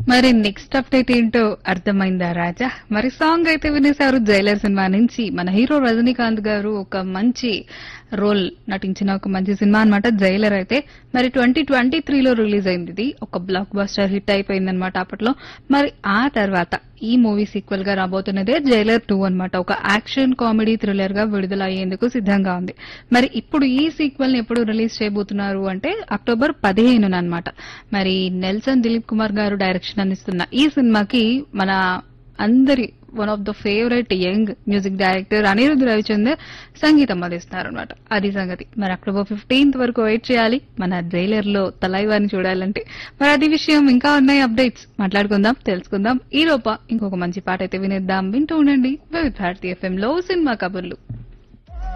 మరి next update ఏంటో అర్థమైందా రాజా మరి సాంగ్ అయితే వినేశారు జైలర్ సినిమా నుంచి మన హీరో రజనీకాంత్ గారు ఒక మంచి రోల్ నటించిన ఒక మంచి సినిమా అన్నమాట జైలర్ అయితే మరి ట్వంటీ ట్వంటీ త్రీలో రిలీజ్ అయింది ఇది ఒక బ్లాక్ బస్టర్ హిట్ అయిపోయింది అనమాట అప్పట్లో మరి ఆ తర్వాత ఈ మూవీ సీక్వెల్ గా రాబోతున్నదే జైలర్ టూ అన్నమాట ఒక యాక్షన్ కామెడీ థ్రిల్లర్ గా విడుదల అయ్యేందుకు సిద్ధంగా ఉంది మరి ఇప్పుడు ఈ సీక్వెల్ ని ఎప్పుడు రిలీజ్ చేయబోతున్నారు అంటే అక్టోబర్ పదిహేను అనమాట మరి నెల్సన్ దిలీప్ కుమార్ గారు డైరెక్షన్ అందిస్తున్న ఈ సినిమాకి మన అందరి one of the favourite young music director Anirudh Ravichander సంగీతం అందిస్తున్నారు అనమాట అది సంగతి మరి అక్టోబర్ ఫిఫ్టీన్త్ వరకు వెయిట్ చేయాలి మన జైలర్ లో తలైవాని చూడాలంటే మరి అది విషయం ఇంకా ఉన్నాయి అప్డేట్స్ మాట్లాడుకుందాం తెలుసుకుందాం ఈ లోప ఇంకొక మంచి పాట అయితే వినేద్దాం వింటూ ఉండండి వివిధ భారతీయ ఎఫ్ఎం లో సినిమా కబుర్లు